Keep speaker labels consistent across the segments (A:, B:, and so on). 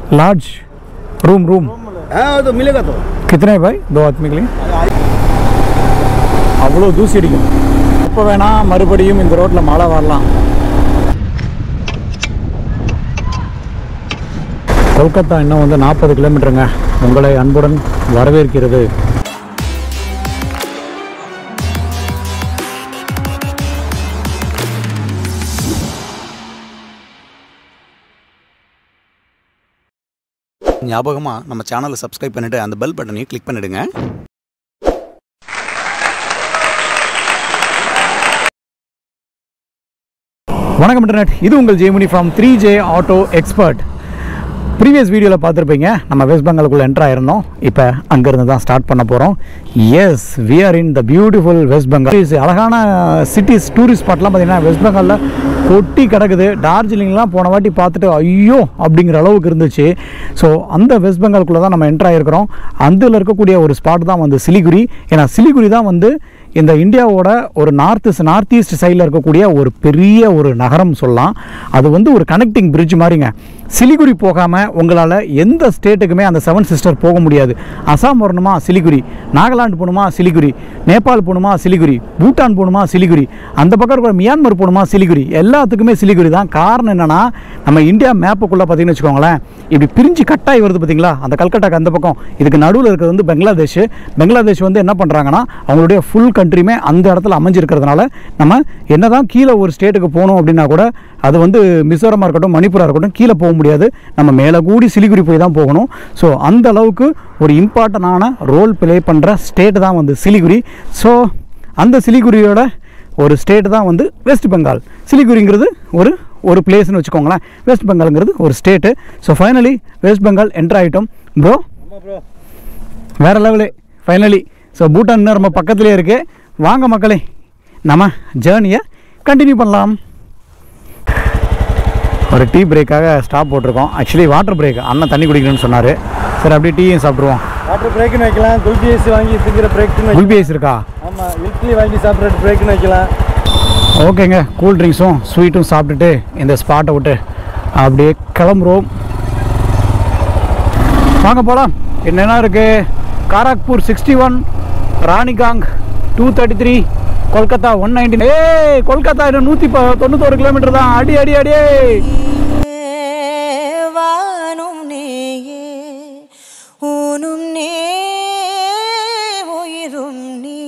A: Large room room
B: हाँ तो मिलेगा तो
A: कितने है भाई दो आदमी के लिए அவ்வளோ தூசி அடிக்கும் எப்போ வேணால் மறுபடியும் இந்த ரோட்டில் மழை வரலாம் கொல்கத்தா இன்னும் வந்து நாற்பது கிலோமீட்டருங்க உங்களை அன்புடன் வரவேற்கிறது
C: ஞாபகமாக நம்ம சேனலை சப்ஸ்கிரைப் பண்ணிவிட்டு அந்த பெல் பட்டனையும் கிளிக் பண்ணிவிடுங்க
A: வணக்கம் இன்டர்நெட் இது உங்கள் Jaimani from three J auto expert previous வீடியோவில் பார்த்துருப்பீங்க நம்ம வெஸ்ட் பெங்காலுக்குள்ளே என்ட்ரு ஆயிருந்தோம் இப்போ அங்கேருந்து தான் ஸ்டார்ட் பண்ண போகிறோம் yes we are in the beautiful West Bengal Is அழகான சிட்டிஸ் டூரிஸ்ட் ஸ்பாட்லாம் பார்த்தீங்கன்னா வெஸ்ட் பெங்காலில் கொட்டி கிடக்குது டார்ஜிலிங்லாம் போன வாட்டி பார்த்துட்டு ஐயோ அப்படிங்கிற அளவுக்கு இருந்துச்சு ஸோ அந்த வெஸ்ட் பெங்காலுக்குள்ளே தான் நம்ம என்ட்ரு ஆயிருக்கிறோம் அதில் இருக்கக்கூடிய ஒரு ஸ்பாட் தான் வந்து சிலிகுரி ஏன்னா சிலிகுரி தான் வந்து இந்த இந்தியாவோட ஒரு நார்த் நார்த் ஈஸ்ட் சைடில் இருக்கக்கூடிய ஒரு பெரிய ஒரு நகரம் சொல்லலாம் அது வந்து ஒரு கனெக்டிங் பிரிட்ஜ் மாதிரிங்க சிலிகுரி போகாமல் உங்களால் எந்த ஸ்டேட்டுக்குமே அந்த செவன் சிஸ்டர் போக முடியாது அசாம் வரணுமா சிலிகுரி நாகாலாந்து போகணுமா சிலிகுரி நேபாள் போகணுமா சிலிகுரி பூட்டான் போகணுமா சிலிகுரி அந்த பக்கம் இருக்கிற மியான்மர் போகணுமா சிலிகுரி எல்லாத்துக்குமே சிலிகுரி தான் காரணம் என்னென்னா நம்ம இந்தியா மேப்புக்குள்ளே பார்த்தீங்கன்னு வச்சுக்கோங்களேன் இப்படி பிரிஞ்சு கட்டாய் வருது பார்த்தீங்களா அந்த கல்கட்டாக்கு அந்த பக்கம் இதுக்கு நடுவில் இருக்கிறது வந்து பங்களாதேஷ் பங்களாதேஷ் வந்து என்ன பண்ணுறாங்கன்னா அவங்களுடைய ஃபுல் கண்ட்ரியுமே அந்த இடத்துல அமைஞ்சிருக்கிறதுனால நம்ம என்னதான் கீழே ஒரு ஸ்டேட்டுக்கு போகணும் அப்படின்னா கூட அது வந்து மிசோரமாக இருக்கட்டும் மணிப்பூராக இருக்கட்டும் கீழே போக முடியாது நம்ம மேலே கூடி சிலிகுரி போய் தான் போகணும் ஸோ அந்த அளவுக்கு ஒரு இம்பார்ட்டண்டான ரோல் ப்ளே பண்ணுற ஸ்டேட் தான் வந்து சிலிகுரி ஸோ அந்த சிலிகுரியோட ஒரு ஸ்டேட் தான் வந்து வெஸ்ட் பெங்கால் சிலிகுரிங்கிறது ஒரு ஒரு பிளேஸ்னு வச்சுக்கோங்களேன் வெஸ்ட் பெங்கால்ங்கிறது ஒரு state so finally West Bengal enter ஆகிட்டோம் ப்ரோ வேறு லெவலு ஃபைனலி ஸோ பூட்டான் இன்னும் ரொம்ப பக்கத்துலேயே இருக்குது வாங்க மக்களே நம்ம ஜேர்னியை கண்டினியூ பண்ணலாம் ஒரு டீ பிரேக்காக ஸ்டாப் போட்டிருக்கோம் ஆக்சுவலி வாட்டர் பிரேக் அண்ணன் தண்ணி குடிக்கணும்னு சொன்னார் சரி அப்படியே டீயும் சாப்பிட்ருவோம்
B: வாட்டர் பிரேக்குன்னு வைக்கலாம் குல்பி ஐஸ் வாங்கி திங்கிற பிரேக்குன்னு வைக்கலாம்
A: குல்பி ஐஸ் இருக்கா
B: ஆமாம் இட்லி வாங்கி சாப்பிட்ற பிரேக்குன்னு வைக்கலாம்
A: ஓகேங்க கூல் ட்ரிங்க்ஸும் ஸ்வீட்டும் சாப்பிட்டுட்டு இந்த ஸ்பாட்டை விட்டு அப்படியே கிளம்புறோம் வாங்க போகலாம் என்னென்ன இருக்குது Kharagpur sixty one Raniganj two thirty three Kolkata one nineteen A Kolkata இன்னும் நூற்றி ப தொண்ணூத்தோரு கிலோமீட்டர் தான் அடி அடி அடியே
D: வானும் நீயே ஊனும் நீ உயிரும் நீ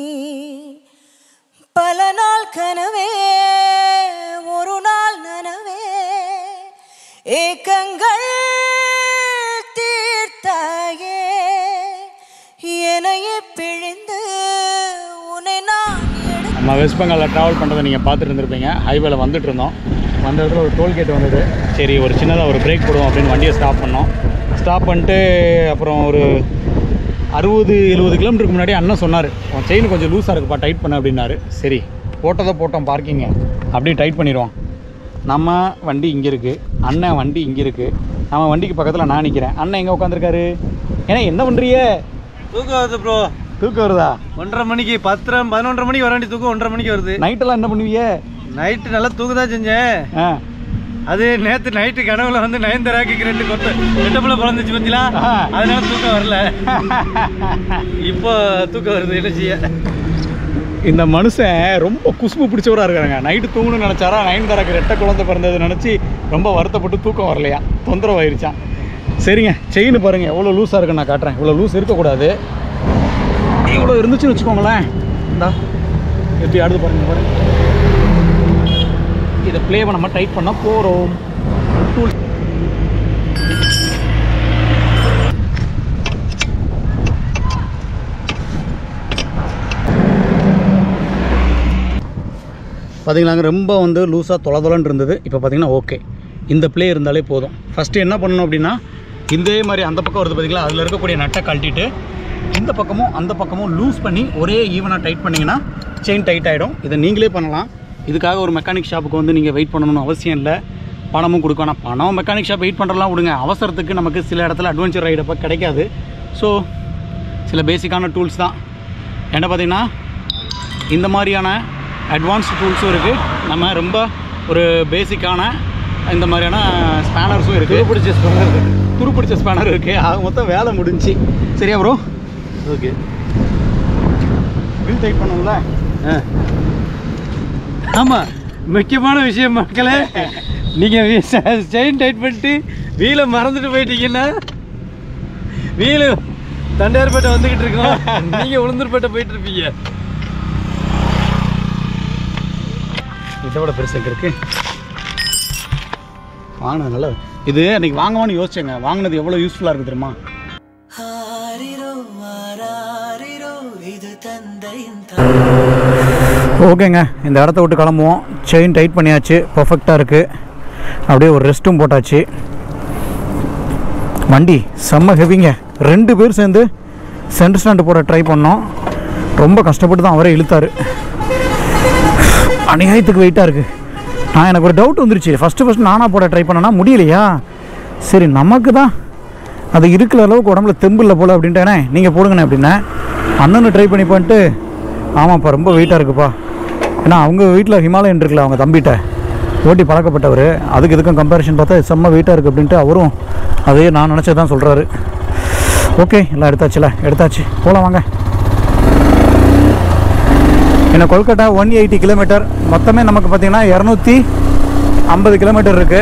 D: பல நாள் கனவே ஒரு நாள் நனவே ஏக்கங்கள் தீர்த்தாயே எனையே பிழிந்து உன்னை நான் எடுத்து
A: நம்ம வெஸ்ட் பெங்காலில் ட்ராவல் பண்ணுறதை நீங்கள் பார்த்துட்டு இருந்திருப்பீங்க ஹைவேல வந்துட்டு இருந்தோம் வந்த இடத்துல ஒரு டோல்கேட் வந்தது சரி ஒரு சின்னதாக ஒரு பிரேக் போடுவோம் அப்படின்னு வண்டியை ஸ்டாப் பண்ணோம் ஸ்டாப் பண்ணிட்டு அப்புறம் ஒரு அறுபது எழுபது கிலோமீட்டருக்கு முன்னாடி அண்ணன் சொன்னார் உன் செயின் கொஞ்சம் லூஸாக இருக்குப்பா டைட் பண்ண அப்படின்னாரு சரி போட்டதை போட்டோம் பார்க்கிங்க அப்படியே டைட் பண்ணிடுவோம் நம்ம வண்டி இங்கே இருக்குது அண்ணன் வண்டி இங்கே இருக்குது நம்ம வண்டிக்கு பக்கத்தில் நான் நிற்கிறேன் அண்ணன் எங்கே உட்காந்துருக்காரு ஏன்னா என்ன பண்ணுறியே
B: தூக்கம் வருது ப்ரோ
A: தூக்கம் வருதா
B: ஒன்றரை மணிக்கு பத்தரை பதினொன்றரை மணிக்கு வர வேண்டிய தூக்கம் ஒன்றரை மணிக்கு வருது
A: நைட்டெல்லாம் என்ன பண்ணுவீங்க
B: நைட்டு நல்லா தூக்க தான் செஞ்சேன்
A: ஆ
B: அது நேத்து நைட்டு கனவுல வந்து நயன்தராக்கு ரெண்டு கொட்டை ரெட்டப்புல பிறந்துச்சு பத்திலா
A: ஆ.
B: அதனால தூக்கம் வரல இப்போ தூக்கம் வருது என்ன செய்ய
A: இந்த மனுஷன் ரொம்ப குசும்பு பிடிச்சவராக இருக்காங்க நைட்டு தூங்கணும்னு நினச்சாரா நைன் தரக்கு ரெட்டை குழந்தை பிறந்தது நினச்சி ரொம்ப வருத்தப்பட்டு தூக்கம் வரலையா தொந்தரவு ஆயிடுச்சான் சரிங்க செயின் பாருங்கள் எவ்வளோ லூஸாக இருக்குன்னு நான் காட்டுறேன் இவ்வளோ லூஸ் இருக்கக்கூடாது இவ்வளோ இருந்துச்சுன்னு வச்சுக்கோங்களேன் இந்தா எப்படி ஆடுது பாருங்க பாருங்க இதை ப்ளே நம்ம டைட் பண்ண போகிறோம் டூல் பார்த்தீங்களாங்க ரொம்ப வந்து லூஸாக தொலை தொலைன்னு இருந்தது இப்போ பார்த்தீங்கன்னா ஓகே இந்த ப்ளே இருந்தாலே போதும் ஃபஸ்ட்டு என்ன பண்ணணும் அப்படின்னா இதே மாதிரி அந்த பக்கம் வருது பார்த்தீங்களா அதில் இருக்கக்கூடிய நட்டை கழட்டிட்டு இந்த பக்கமும் அந்த பக்கமும் லூஸ் பண்ணி ஒரே ஈவனாக டைட் பண்ணிங்கன்னா செயின் டைட் ஆகிடும் இதை நீங்களே பண்ணலாம் இதுக்காக ஒரு மெக்கானிக் ஷாப்புக்கு வந்து நீங்கள் வெயிட் பண்ணணும்னு அவசியம் இல்லை பணமும் கொடுக்க வேணாம் பணம் மெக்கானிக் ஷாப் வெயிட் பண்ணுறலாம் விடுங்க அவசரத்துக்கு நமக்கு சில இடத்துல அட்வென்ச்சர் ரைடு அப்போ கிடைக்காது ஸோ சில பேசிக்கான டூல்ஸ் தான் என்ன பார்த்தீங்கன்னா இந்த மாதிரியான அட்வான்ஸ்டு டூல்ஸும் இருக்குது நம்ம ரொம்ப ஒரு பேசிக்கான இந்த மாதிரியான ஸ்பேனர்ஸும் இருக்குது
B: பிடிச்ச ஸ்பெல்லர்
A: துரு பிடிச்ச ஸ்பேனர் இருக்கு ஆக மொத்தம் வேலை முடிஞ்சுச்சு சரியா ப்ரோ
B: ஓகே
A: பில் டைட் பண்ணும்ல
B: ஆமாம் முக்கியமான விஷயம் மக்களே நீங்கள் செயின் டைட் பண்ணிட்டு வீலை மறந்துட்டு போயிட்டீங்கன்னா வீலு தண்டையார்பேட்டை வந்துக்கிட்டு இருக்கோம் நீங்கள் உளுந்தூர்பேட்டை போயிட்டு இருப்பீங்க
A: இதை விட பெருசு எங்க இருக்கு வாங்கினது நல்லது இது அன்னைக்கு வாங்கவான்னு யோசிச்சேங்க வாங்கினது எவ்வளோ யூஸ்ஃபுல்லாக இருக்குது தெரியுமா
D: ஆரிரோ ஆராரிரோ இது தந்தையின்
A: ஓகேங்க இந்த இடத்த விட்டு கிளம்புவோம் செயின் டைட் பண்ணியாச்சு பர்ஃபெக்டாக இருக்குது அப்படியே ஒரு ரெஸ்ட்டும் போட்டாச்சு வண்டி செம்ம ஹெவிங்க ரெண்டு பேர் சேர்ந்து சென்டர் ஸ்டாண்டு போட ட்ரை பண்ணோம் ரொம்ப கஷ்டப்பட்டு தான் அவரே இழுத்தாரு அநியாயத்துக்கு வெயிட்டாக இருக்குது நான் எனக்கு ஒரு டவுட் வந்துருச்சு ஃபஸ்ட்டு ஃபஸ்ட் நானாக போட ட்ரை பண்ணேன்னா முடியலையா சரி நமக்கு தான் அது இருக்கிற அளவுக்கு உடம்புல தெம்பில்ல போல அப்படின்ட்டேனே நீங்கள் போடுங்கண்ணே அப்படின்னேன் அண்ணனு ட்ரை பண்ணி பண்ணிட்டு ஆமாப்பா ரொம்ப வெயிட்டாக இருக்குப்பா ஏன்னா அவங்க வீட்டில் ஹிமாலயன் இருக்குல்ல அவங்க தம்பிகிட்ட ஓட்டி பழக்கப்பட்டவர் அதுக்கு இதுக்கும் கம்பேரிஷன் பார்த்தா இது செம்ம வெயிட்டாக இருக்குது அப்படின்ட்டு அவரும் அதே நான் நினச்சது தான் சொல்கிறாரு ஓகே எல்லாம் எடுத்தாச்சுல எடுத்தாச்சு போகலாம் வாங்க என்ன கொல்கட்டா ஒன் எயிட்டி கிலோமீட்டர் மொத்தமே நமக்கு பார்த்தீங்கன்னா இரநூத்தி ஐம்பது கிலோமீட்டர் இருக்குது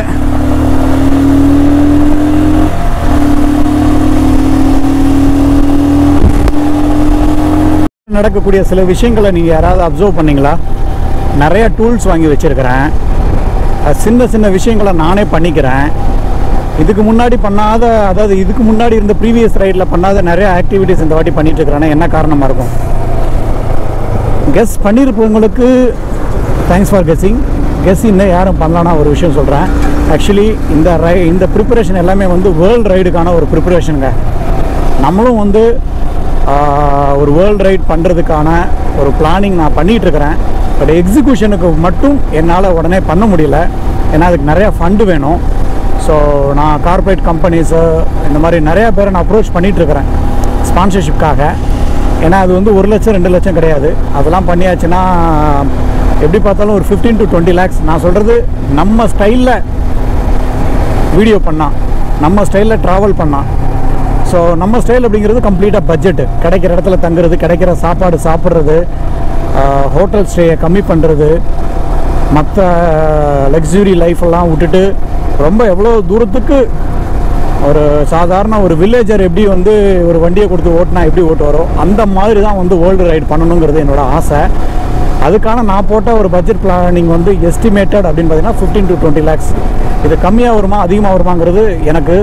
A: நடக்கக்கூடிய சில விஷயங்களை நீங்கள் யாராவது அப்சர்வ் பண்ணீங்களா நிறைய டூல்ஸ் வாங்கி வச்சுருக்கிறேன் சின்ன சின்ன விஷயங்களை நானே பண்ணிக்கிறேன் இதுக்கு முன்னாடி பண்ணாத அதாவது இதுக்கு முன்னாடி இருந்த ப்ரீவியஸ் ரைடில் பண்ணாத நிறைய ஆக்டிவிட்டீஸ் இந்த வாட்டி பண்ணிட்டு இருக்கிறேன்னா என்ன காரணமாக இருக்கும் கெஸ் பண்ணியிருப்பவங்களுக்கு தேங்க்ஸ் ஃபார் கெஸ்ஸிங் கெஸ் இன்னும் யாரும் பண்ணலான்னா ஒரு விஷயம் சொல்கிறேன் ஆக்சுவலி இந்த ரை இந்த ப்ரிப்பரேஷன் எல்லாமே வந்து வேர்ல்டு ரைடுக்கான ஒரு ப்ரிப்பரேஷனுங்க நம்மளும் வந்து ஆஹ், ஒரு வேர்ல்டு ரைட் பண்ணுறதுக்கான ஒரு பிளானிங் நான் பண்ணிகிட்டு இருக்கிறேன் பட் எக்ஸிக்யூஷனுக்கு மட்டும் என்னால் உடனே பண்ண முடியல ஏன்னா அதுக்கு நிறையா ஃபண்டு வேணும் ஸோ நான் கார்ப்பரேட் கம்பெனிஸு இந்த மாதிரி நிறையா பேரை நான் அப்ரோச் பண்ணிகிட்ருக்கிறேன் ஸ்பான்சர்ஷிப்காக ஏன்னா அது வந்து ஒரு லட்சம் ரெண்டு லட்சம் கிடையாது அதெல்லாம் பண்ணியாச்சுன்னா எப்படி பார்த்தாலும் ஒரு ஃபிஃப்டீன் டு டுவெண்ட்டி லேக்ஸ் நான் சொல்கிறது நம்ம ஸ்டைலில் வீடியோ பண்ணால் நம்ம ஸ்டைலில் ட்ராவல் பண்ணால் ஸோ நம்ம ஸ்டைல் அப்படிங்கிறது கம்ப்ளீட்டாக பட்ஜெட்டு கிடைக்கிற இடத்துல தங்குறது கிடைக்கிற சாப்பாடு சாப்பிட்றது ஹோட்டல் ஸ்டேயை கம்மி பண்ணுறது மற்ற லக்ஸுரி லைஃப் எல்லாம் விட்டுட்டு ரொம்ப எவ்வளோ தூரத்துக்கு ஒரு சாதாரண ஒரு வில்லேஜர் எப்படி வந்து ஒரு வண்டியை கொடுத்து ஓட்டினா எப்படி ஓட்டுவாரோ அந்த மாதிரி தான் வந்து வேர்ல்டு ரைட் பண்ணணுங்கிறது என்னோட ஆசை அதுக்கான நான் போட்ட ஒரு பட்ஜெட் பிளானிங் வந்து எஸ்டிமேட்டட் அப்படின்னு பார்த்தீங்கன்னா ஃபிஃப்டீன் டு டுவெண்ட்டி லேக்ஸ் இது கம்மியாக வருமா அதிகமாக வருமாங்கிறது எனக்கு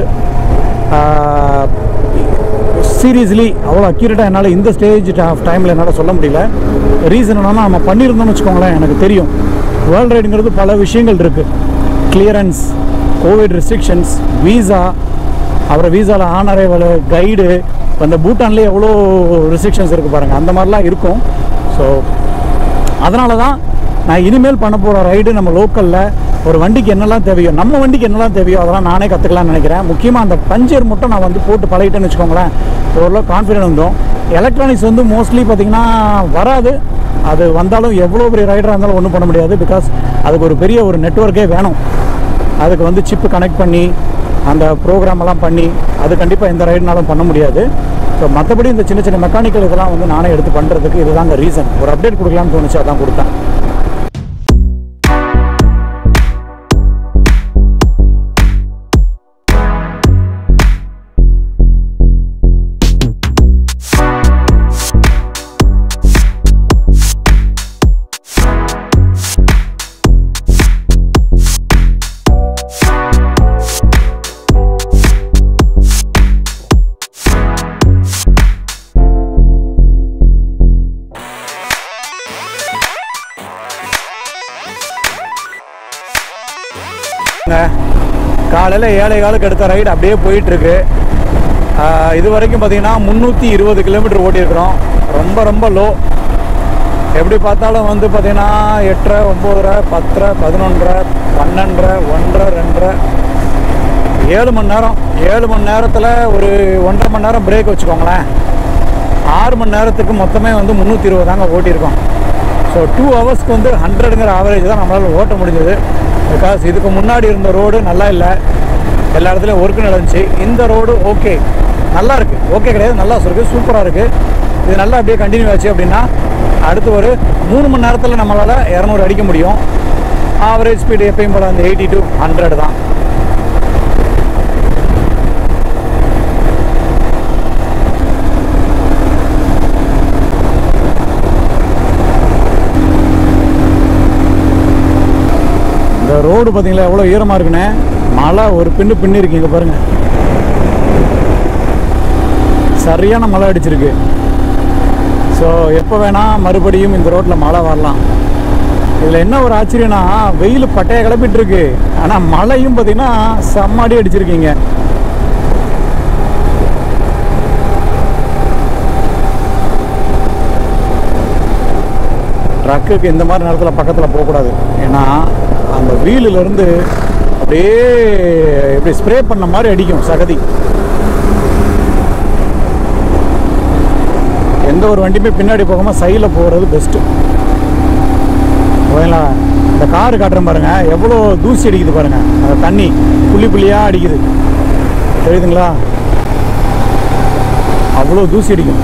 A: சீரியஸ்லி அவ்வளோ அக்யூரேட்டாக என்னால் இந்த ஸ்டேஜ் ஆஃப் டைமில் என்னால் சொல்ல முடியல ரீசன் என்னன்னா நம்ம பண்ணியிருந்தோம்னு வச்சுக்கோங்களேன் எனக்கு தெரியும் வேர்ல்டு ரைடுங்கிறது பல விஷயங்கள் இருக்குது கிளியரன்ஸ் கோவிட் ரெஸ்ட்ரிக்ஷன்ஸ் வீசா அப்புறம் வீசாவில் ஆன் அரைவல் கைடு அந்த பூட்டான்லேயே எவ்வளோ ரெஸ்ட்ரிக்ஷன்ஸ் இருக்குது பாருங்கள் அந்த மாதிரிலாம் இருக்கும் ஸோ அதனால தான் நான் இனிமேல் பண்ண போகிற ரைடு நம்ம லோக்கலில் ஒரு வண்டிக்கு என்னெல்லாம் தேவையோ நம்ம வண்டிக்கு என்னெல்லாம் தேவையோ அதெல்லாம் நானே கற்றுக்கலாம்னு நினைக்கிறேன் முக்கியமாக அந்த பஞ்சர் மட்டும் நான் வந்து போட்டு பழகிட்டேன்னு வச்சுக்கோங்களேன் ஓரளவு கான்ஃபிடென்ட் வந்துடும் எலக்ட்ரானிக்ஸ் வந்து மோஸ்ட்லி பார்த்திங்கன்னா வராது அது வந்தாலும் எவ்வளோ பெரிய ரைடராக இருந்தாலும் ஒன்றும் பண்ண முடியாது பிகாஸ் அதுக்கு ஒரு பெரிய ஒரு நெட்ஒர்க்கே வேணும் அதுக்கு வந்து சிப்பு கனெக்ட் பண்ணி அந்த ப்ரோக்ராம் எல்லாம் பண்ணி அது கண்டிப்பாக எந்த ரைடுனாலும் பண்ண முடியாது ஸோ மற்றபடி இந்த சின்ன சின்ன மெக்கானிக்கல் இதெல்லாம் வந்து நானே எடுத்து பண்ணுறதுக்கு இதுதாங்க ரீசன் ஒரு அப்டேட் கொடுக்கலாம்னு தோணுச்சு அதான் கொடுத்தேன் காலையில் ஏழை காலுக்கு எடுத்த ரைடு அப்படியே போயிட்டுருக்கு இது வரைக்கும் பார்த்தீங்கன்னா முந்நூற்றி இருபது கிலோமீட்டர் ஓட்டியிருக்கிறோம் ரொம்ப ரொம்ப லோ எப்படி பார்த்தாலும் வந்து பார்த்தீங்கன்னா எட்டரை ஒம்போதரை பத்தரை பதினொன்றரை பன்னெண்டரை ஒன்றரை ரெண்டரை ஏழு மணி நேரம் ஏழு மணி நேரத்தில் ஒரு ஒன்றரை மணி நேரம் பிரேக் வச்சுக்கோங்களேன் ஆறு மணி நேரத்துக்கு மொத்தமே வந்து முந்நூற்றி இருபது தாங்க ஓட்டியிருக்கோம் ஸோ டூ ஹவர்ஸ்க்கு வந்து ஹண்ட்ரடுங்கிற ஆவரேஜ் தான் நம்மளால் ஓட்ட முடிஞ்சது பிகாஸ் இதுக்கு முன்னாடி இருந்த ரோடு நல்லா இல்லை எல்லா இடத்துலையும் ஒர்க்கு நடந்துச்சு இந்த ரோடு ஓகே நல்லா இருக்கு ஓகே கிடையாது நல்லா இருக்கு சூப்பராக இருக்கு இது நல்லா அப்படியே கண்டினியூ ஆச்சு அப்படின்னா அடுத்து ஒரு மூணு மணி நேரத்தில் நம்மளால் இரநூறு அடிக்க முடியும் ஆவரேஜ் ஸ்பீடு எப்பயும் போல அந்த எயிட்டி டு ஹண்ட்ரட் தான் இந்த ரோடு பார்த்தீங்களா எவ்வளோ ஈரமாக இருக்குண்ணே மழை ஒரு பின்னு பின்னு இருக்கு இங்கே பாருங்க சரியான மழை அடிச்சிருக்கு ஸோ எப்போ வேணால் மறுபடியும் இந்த ரோட்டில் மழை வரலாம் இதில் என்ன ஒரு ஆச்சரியம்னா வெயில் பட்டையை கிளப்பிட்டு இருக்கு ஆனால் மழையும் பார்த்தீங்கன்னா செம்மாடி அடிச்சிருக்கீங்க ட்ரக்குக்கு இந்த மாதிரி நேரத்தில் பக்கத்தில் போகக்கூடாது ஏன்னா அந்த வீலிலிருந்து அப்படியே இப்படி ஸ்ப்ரே பண்ண மாதிரி அடிக்கும் சகதி எந்த ஒரு வண்டியுமே பின்னாடி போகாமல் சைடில் போகிறது பெஸ்ட்டு ஓகேங்களா இந்த காரு காட்டுறேன் பாருங்க எவ்வளோ தூசி அடிக்குது பாருங்க அந்த தண்ணி புள்ளி புள்ளியாக அடிக்குது தெரியுதுங்களா அவ்வளோ தூசி அடிக்கும்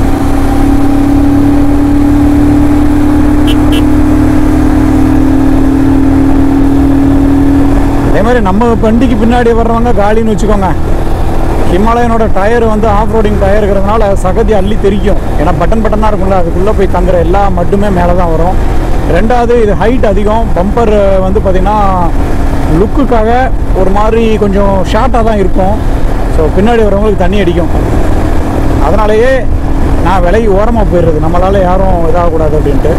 A: அதே மாதிரி நம்ம வண்டிக்கு பின்னாடி வர்றவங்க காலின்னு வச்சுக்கோங்க ஹிமாலயனோட டயர் வந்து ஆஃப் ரோடிங் டயர் இருக்கிறதுனால சகதி அள்ளி தெரிக்கும் ஏன்னா பட்டன் பட்டனாக இருக்கும்ல அதுக்குள்ளே போய் தங்குற எல்லா மட்டுமே மேலே தான் வரும் ரெண்டாவது இது ஹைட் அதிகம் பம்பர் வந்து பார்த்திங்கன்னா லுக்குக்காக ஒரு மாதிரி கொஞ்சம் ஷார்ட்டாக தான் இருக்கும் ஸோ பின்னாடி வரவங்களுக்கு தண்ணி அடிக்கும் அதனாலேயே நான் விலகி ஓரமாக போயிடுறது நம்மளால் யாரும் இதாகக்கூடாது அப்படின்ட்டு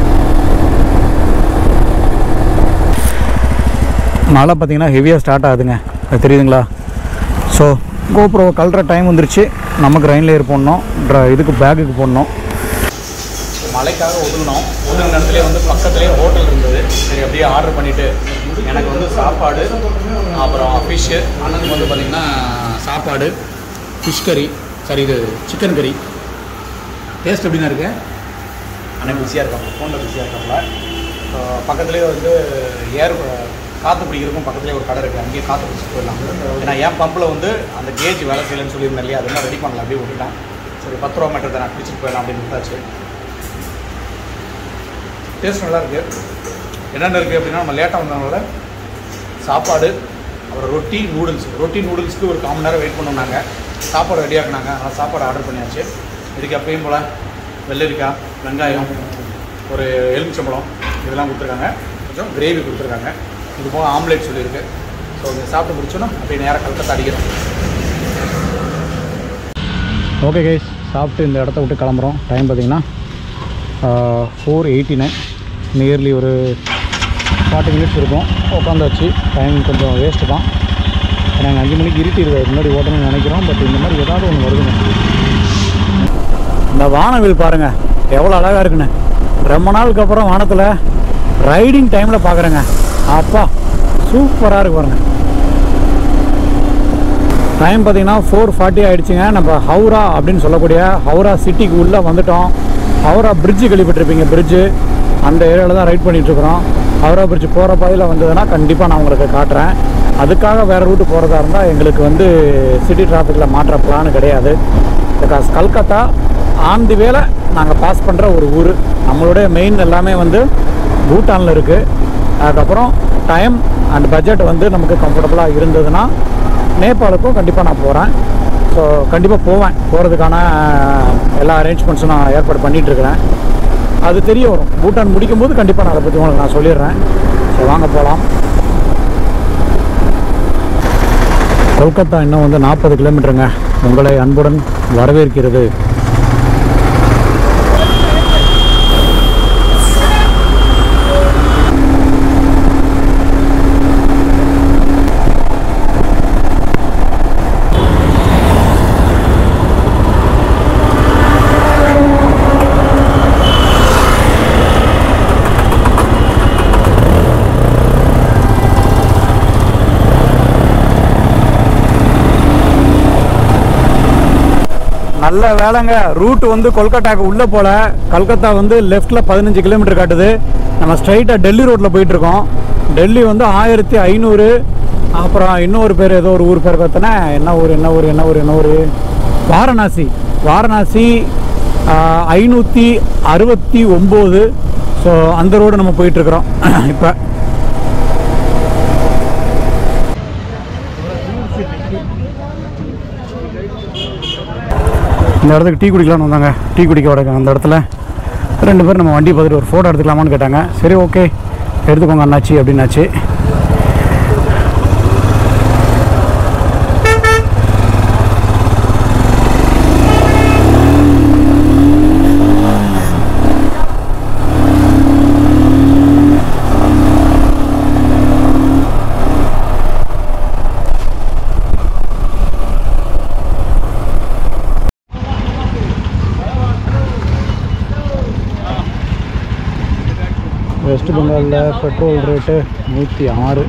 A: மழை பார்த்தீங்கன்னா ஹெவியாக ஸ்டார்ட் ஆகுதுங்க அது தெரியுதுங்களா ஸோ கோப்ரோ கலற டைம் வந்துருச்சு நமக்கு ரெயின் லேயர் போடணும் ட்ர- இதுக்கு பேக்குக்கு போடணும்
C: மலைக்காக ஒதுங்கினோம் ஒதுங்கின இடத்துலேயே வந்து பக்கத்துலேயே ஹோட்டல் இருந்தது சரி அப்படியே ஆர்டர் பண்ணிவிட்டு எனக்கு வந்து சாப்பாடு அப்புறம் ஃபிஷ்ஷு அண்ணனுக்கு வந்து பார்த்திங்கன்னா சாப்பாடு ஃபிஷ் கறி சாரி இது சிக்கன் கறி டேஸ்ட் எப்படின்னா இருக்கு அண்ணன் பிஸியாக இருக்காங்க ஃபோனில் பிஸியாக இருக்காங்களா ஸோ பக்கத்துலேயே வந்து ஏர் காற்று பிடிக்கிறதுக்கும் பக்கத்துலேயே ஒரு கடை இருக்குது அங்கேயே காற்று பிடிச்சிட்டு போயிடலாம் ஏன்னா என் பம்பில் வந்து அந்த கேஜ் வேலை செய்யலைன்னு சொல்லியிருந்தேன் இல்லையா அதெல்லாம் ரெடி பண்ணல அப்படியே விட்டுட்டேன் சரி பத்து ரூபா மீட்டர் தான் பிடிச்சிட்டு போயிடலாம் அப்படின்னு விட்டாச்சு டேஸ்ட் நல்லா இருக்கு என்னென்ன இருக்குது அப்படின்னா நம்ம லேட்டாக வந்ததுனால சாப்பாடு அப்புறம் ரொட்டி நூடுல்ஸ் ரொட்டி நூடுல்ஸ்க்கு ஒரு காமன் நேரம் வெயிட் பண்ணோம் நாங்கள் சாப்பாடு ரெடி ஆக்குனாங்க அதனால் சாப்பாடு ஆர்டர் பண்ணியாச்சு இதுக்கு எப்பயும் போல் வெள்ளரிக்காய் வெங்காயம் ஒரு எலுமிச்சம்பழம் இதெல்லாம் கொடுத்துருக்காங்க கொஞ்சம் கிரேவி கொடுத்துருக்காங்க இது போக ஆம்லேட் சொல்லியிருக்கு ஸோ இதை சாப்பிட்டு முடிச்சோன்னா அப்படியே நேராக கலக்கத்தை அடிக்கிறோம்
A: ஓகே கைஸ் சாப்பிட்டு இந்த இடத்த விட்டு கிளம்புறோம் டைம் பார்த்தீங்கன்னா ஃபோர் எயிட்டி நைன் நியர்லி ஒரு ஃபார்ட்டி மினிட்ஸ் இருக்கும் உட்காந்தாச்சு டைம் கொஞ்சம் வேஸ்ட்டு தான் நாங்கள் அஞ்சு மணிக்கு இருட்டிடுது முன்னாடி ஓட்டணும்னு நினைக்கிறோம் பட் இந்த மாதிரி ஏதாவது ஒன்று வருதுங்க இந்த வானவில் பாருங்கள் எவ்வளோ அழகாக இருக்குன்னு ரொம்ப நாளுக்கு அப்புறம் வானத்தில் ரைடிங் டைமில் பார்க்குறேங்க அப்பா சூப்பராக இருக்கு பாருங்க டைம் பார்த்தீங்கன்னா ஃபோர் ஃபார்ட்டி ஆயிடுச்சுங்க நம்ம ஹவுரா அப்படின்னு சொல்லக்கூடிய ஹவுரா சிட்டிக்கு உள்ளே வந்துட்டோம் ஹவுரா பிரிட்ஜு கேள்விப்பட்டிருப்பீங்க பிரிட்ஜு அந்த ஏரியாவில் தான் ரைட் பண்ணிகிட்ருக்குறோம் ஹவுரா பிரிட்ஜ் போகிற பாதையில் வந்ததுன்னா கண்டிப்பாக நான் உங்களுக்கு காட்டுறேன் அதுக்காக வேறு ரூட்டு போகிறதா இருந்தால் எங்களுக்கு வந்து சிட்டி டிராஃபிக்கில் மாற்ற பிளான் கிடையாது பிகாஸ் கல்கத்தா ஆன் தி வேலை நாங்கள் பாஸ் பண்ணுற ஒரு ஊர் நம்மளுடைய மெயின் எல்லாமே வந்து பூட்டானில் இருக்குது அதுக்கப்புறம் டைம் அண்ட் பட்ஜெட் வந்து நமக்கு கம்ஃபர்டபுளாக இருந்ததுன்னா நேபாளுக்கும் கண்டிப்பாக நான் போகிறேன் ஸோ கண்டிப்பாக போவேன் போகிறதுக்கான எல்லா அரேஞ்ச்மெண்ட்ஸும் நான் ஏற்பாடு பண்ணிட்டு இருக்கிறேன் அது தெரிய வரும் பூட்டான் முடிக்கும்போது கண்டிப்பாக நான் அதை பற்றி உங்களுக்கு நான் சொல்லிடுறேன் ஸோ வாங்க போகலாம் கொல்கத்தா இன்னும் வந்து நாற்பது கிலோமீட்டருங்க உங்களை அன்புடன் வரவேற்கிறது நல்ல வேலைங்க ரூட் வந்து கொல்கட்டாக்கு உள்ளே போல கல்கத்தா வந்து லெஃப்ட்டில் பதினஞ்சு கிலோமீட்டர் காட்டுது நம்ம ஸ்ட்ரைட்டாக டெல்லி ரோட்டில் போயிட்டுருக்கோம் டெல்லி வந்து ஆயிரத்தி ஐநூறு அப்புறம் இன்னொரு பேர் ஏதோ ஒரு ஊர் பேர் பார்த்தோன்னா என்ன ஊர் என்ன ஊர் என்ன ஊர் என்ன ஊர் வாரணாசி வாரணாசி ஐநூற்றி அறுபத்தி ஒம்பது ஸோ அந்த ரோடு நம்ம போயிட்டுருக்குறோம் இப்போ இந்த இடத்துக்கு டீ குடிக்கலாம்னு வந்தாங்க டீ குடிக்க வடக்கு அந்த இடத்துல ரெண்டு பேரும் நம்ம வண்டி பார்த்துட்டு ஒரு ஃபோட்டோ எடுத்துக்கலாமான்னு கேட்டாங்க சரி ஓகே எடுத்துக்கோங்க அண்ணாச்சி அப்படின்னாச்சு வெஸ்ட் பெங்காலில் பெட்ரோல் ரேட்டு நூற்றி ஆறு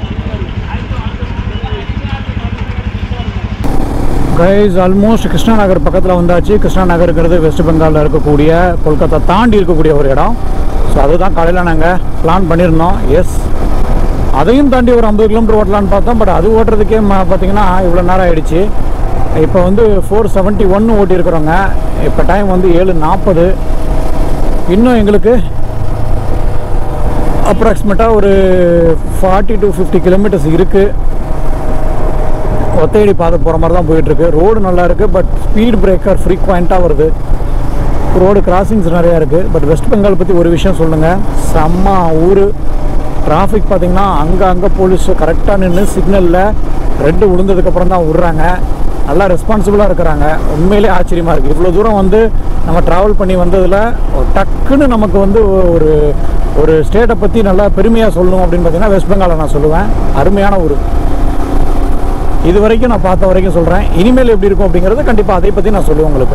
A: கைஸ் ஆல்மோஸ்ட் கிருஷ்ணா நகர் பக்கத்தில் வந்தாச்சு கிருஷ்ணா நகருங்கிறது வெஸ்ட் பெங்காலில் இருக்கக்கூடிய கொல்கத்தா தாண்டி இருக்கக்கூடிய ஒரு இடம் ஸோ அதுதான் காலையில் நாங்கள் பிளான் பண்ணியிருந்தோம் எஸ் அதையும் தாண்டி ஒரு ஐம்பது கிலோமீட்டர் ஓட்டலான்னு பார்த்தோம் பட் அது ஓட்டுறதுக்கே ம- பார்த்தீங்கன்னா இவ்வளோ நேரம் ஆயிடுச்சு இப்போ வந்து ஃபோர் செவன்ட்டி ஒன்று ஓட்டியிருக்கிறோங்க இப்போ டைம் வந்து ஏழு நாற்பது இன்னும் எங்களுக்கு அப்ராக்சிமேட்டாக ஒரு ஃபார்ட்டி டு ஃபிஃப்டி கிலோமீட்டர்ஸ் இருக்குது ஒத்தையடி பாதை போகிற மாதிரி தான் போயிட்டுருக்கு ரோடு நல்லா இருக்குது பட் ஸ்பீட் பிரேக்கர் ஃப்ரீக்வெண்ட்டாக வருது ரோடு கிராசிங்ஸ் நிறையா இருக்குது பட் வெஸ்ட் பெங்கால் பற்றி ஒரு விஷயம் சொல்லுங்கள் செம்ம ஊர் டிராஃபிக் பார்த்தீங்கன்னா அங்கே அங்கே போலீஸ் கரெக்டாக நின்று சிக்னலில் ரெட்டு விழுந்ததுக்கப்புறம் தான் விட்றாங்க நல்லா ரெஸ்பான்சிபிளாக இருக்கிறாங்க உண்மையிலே ஆச்சரியமாக இருக்குது இவ்வளோ தூரம் வந்து நம்ம ட்ராவல் பண்ணி வந்ததில் டக்குன்னு நமக்கு வந்து ஒரு ஒரு ஸ்டேட்டை பற்றி நல்லா பெருமையாக சொல்லணும் அப்படின்னு பார்த்தீங்கன்னா வெஸ்ட் பெங்காலை நான் சொல்லுவேன் அருமையான ஊர் இது வரைக்கும் நான் பார்த்த வரைக்கும் சொல்கிறேன் இனிமேல் எப்படி இருக்கும் அப்படிங்கிறத கண்டிப்பாக அதை பற்றி நான் சொல்லுவேன் உங்களுக்கு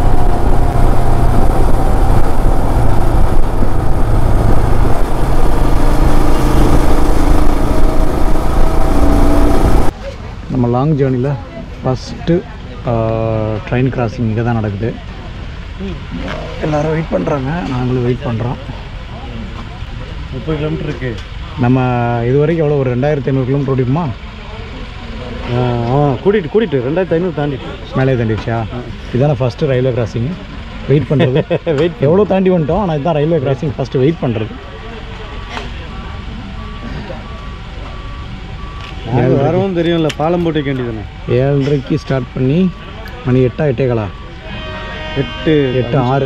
A: நம்ம லாங் ஜேர்னியில் ஃபஸ்ட்டு ட்ரெயின் கிராசிங் இங்கே தான் நடக்குது எல்லோரும் வெயிட் பண்ணுறாங்க நாங்களும் வெயிட் பண்ணுறோம்
B: முப்பது கிலோமீட்டர் இருக்கு
A: நம்ம இது வரைக்கும் எவ்வளோ ஒரு ரெண்டாயிரத்தி ஐநூறு கிலோமீட்டர் ஓடிப்போமா
B: ஆ கூட்டிட்டு கூட்டிட்டு ரெண்டாயிரத்தி ஐநூறு தாண்டிட்டு
A: மேலே தாண்டிடுச்சா இதான ஃபஸ்ட்டு ரயில்வே கிராசிங் வெயிட் பண்ணுறது
B: வெயிட்
A: எவ்வளோ தாண்டி வந்துட்டோம் ஆனால் இதுதான் ரயில்வே கிராசிங் ஃபஸ்ட்டு வெயிட் பண்ணுறது
B: நாங்கள் வரவும் தெரியும்ல பாலம் போட்டு வேண்டியதானே
A: ஏழரைக்கு ஸ்டார்ட் பண்ணி மணி எட்டா எட்டேகளா
B: எட்டு
A: எட்டு ஆறு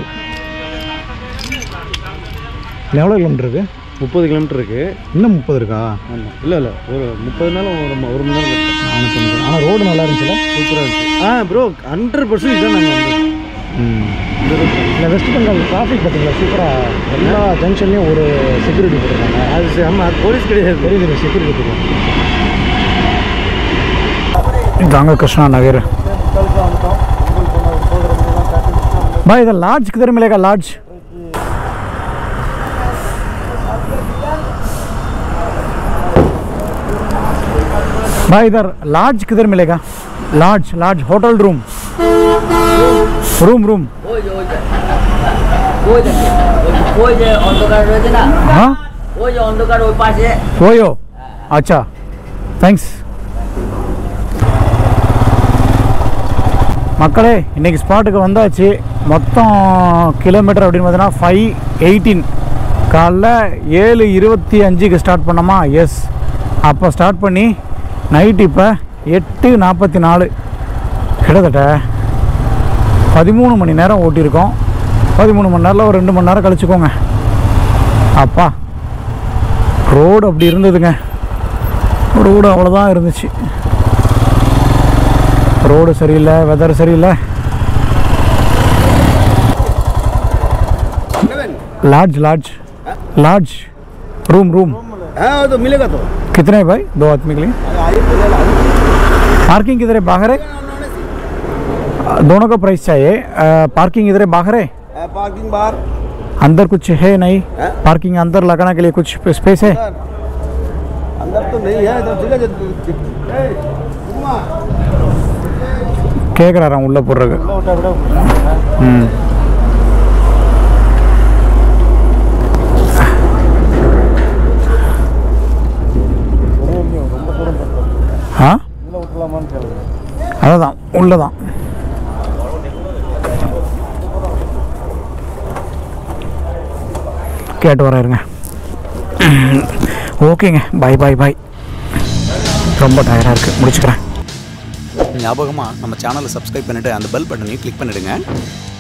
A: இன்னும் எவ்வளோ கிலோமீட்டர் இருக்கு
B: முப்பது கிலோமீட்டர் இருக்கு
A: இன்னும் முப்பது இருக்கா
B: ஆமாம் இல்லை இல்லை ஒரு முப்பது நாள் ஒரு ம- ஒரு மணி நேரம் இருக்கும்.
A: நானூற்றி தொண்ணூறு ஆனால் ரோடு நல்லா இருந்துச்சுல
B: சூப்பராக இருந்துச்சு ஆ ப்ரோ ஹண்ட்ரட் பர்சன்ட் இதான் நாங்கள் வந்தோம்
A: ம் இல்லை வெஸ்ட் பெங்கால் டிராஃபிக் பார்த்தீங்களா சூப்பராக எல்லா ஜங்ஷன்லேயும் ஒரு செக்யூரிட்டி போட்டிருக்காங்க
B: அது சரி, ஆமாம் அது போலீஸ் கிடையாது
A: பெரிய பெரிய செக்யூரிட்டி போட்டிருக்காங்க இதாங்க கிருஷ்ணா நகர் भाई इधर लार्ज किधर मिलेगा लार्ज भाई इधर लार्ज किधर मिलेगा large large hotel room room room
E: ওই যে ওই যে ওই যে ওই যে অন্ধকার রয়েছে না
A: हाँ
E: ওই যে অন্ধকার ওই পাশে
A: ஓயோ அச்சா தேங்க்ஸ் மக்களே இன்னைக்கு ஸ்பாட்டுக்கு வந்தாச்சு மொத்தம் கிலோமீட்டர் அப்படின்னு பார்த்தீங்கன்னா ஃபைவ் எயிட்டீன் காலைல ஏழு இருபத்தி அஞ்சுக்கு ஸ்டார்ட் பண்ணோமா எஸ் அப்போ ஸ்டார்ட் பண்ணி நைட் இப்போ எட்டு நாற்பத்தி நாலு கிட்டத்தட்ட பதிமூணு மணி நேரம் ஓட்டியிருக்கோம் பதிமூணு மணி நேரத்தில் ஒரு ரெண்டு மணி நேரம் கழிச்சுக்கோங்க அப்பா ரோடு அப்படி இருந்ததுங்க ரோடு அவ்வளோதான் இருந்துச்சு ரோடு சரியில்லை வெதர் சரியில்லை large large large room room
B: हाँ तो मिलेगा तो
A: कितने है भाई दो आदमी के लिए पार्किंग किधर है बाहर है दोनों का प्राइस चाहिए पार्किंग इधर है बाहर है
B: पार्किंग बाहर
A: अंदर कुछ है नहीं पार्किंग अंदर लगाने के लिए कुछ स्पेस है
B: अंदर तो नहीं है तो ठीक है
A: கேட்குறாராம் உள்ளே போடுறதுக்கு ம் உள்ளதான் கேட்டு வரேன் இருங்க ஓகேங்க பை பை பை ரொம்ப டயர்டாக இருக்குது முடிச்சுக்கிறேன்
C: ஞாபகமாக நம்ம சேனலை சப்ஸ்கிரைப் பண்ணிவிட்டு அந்த பெல் பட்டனையும் கிளிக் பண்ணிவிடுங்க